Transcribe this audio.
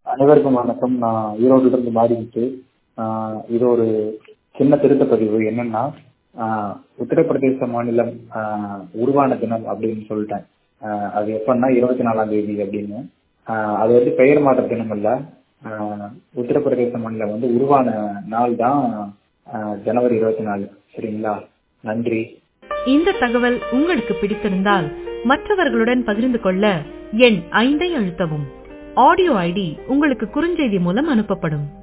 அனைவருக்கும் வணக்கம் நான் ஈரோடுல இருந்து மாறிக்கிட்டு ஆஹ் இது ஒரு சின்ன திருத்த பதிவு என்னன்னா ஆஹ் உத்தரப்பிரதேச மாநிலம் ஆஹ் உருவான தினம் அப்படின்னு சொல்லிட்டேன் ஆஹ் அது எப்பன்னா இருபத்தி நாலாம் தேதி அப்படின்னு ஆஹ் அது வந்து பெயர் மாற்ற தினம் இல்ல ஆஹ் உத்தரப்பிரதேச மாநிலம் வந்து உருவான நாள் தான் ஆஹ் ஜனவரி இருபத்தி நாலு சரிங்களா நன்றி இந்த தகவல் உங்களுக்கு பிடித்திருந்தால் மற்றவர்களுடன் பகிர்ந்து கொள்ள எண் ஐந்தை அழுத்தவும் ஆடியோ ஐடி உங்களுக்கு குறுஞ்செய்தி மூலம் அனுப்பப்படும்